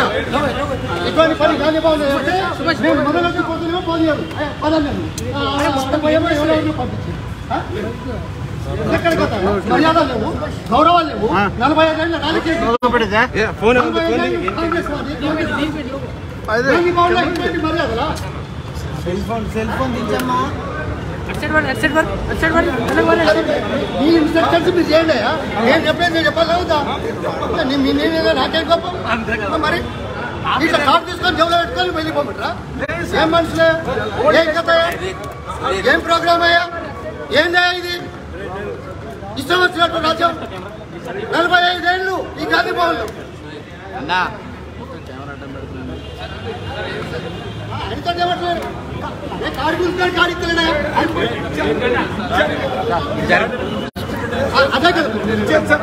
ఇటువంటి పని కానీ బాగుంది నేను మొదలెట్టి పోతున్నామో పోనీయరు పదండి పోయేమో ఎవరెవరిని పంపించి ఆ? ఎక్కడ కదా మర్యాద లేవు గౌరవాలు లేవు నలభై ఐదేళ్ళ రాజకీయ ఫోన్ నలభై ఐదేళ్ళు కాంగ్రెస్ వాది, కాంగ్రెస్ దాన్ని బాగుండే ఇటువంటి మర్యాదలా మీ ఇన్స్ట్రక్షన్స్ మీరు చేయండి అయ్యా. నేను చెప్పేది నేను చెప్పాలి అవుతా నీ మీ నేను నాకేం గొప్ప మరి ఇట్లా కార్డు తీసుకొని జబ్బులో పెట్టుకొని వెళ్ళిపోమంటారా ఏం మనుషులే ఏం కథ ఏం ప్రోగ్రామ్ అయ్యా ఏందా ఇది ఇష్టం వచ్చినట్టు రాజ్యం నలభై ఐదేళ్ళు ఈ గాంధీ భవన్లో ఎంత చెప్పట్లేదు ఏ కారు గురించి కారు ఇస్తలేడా అదే కదా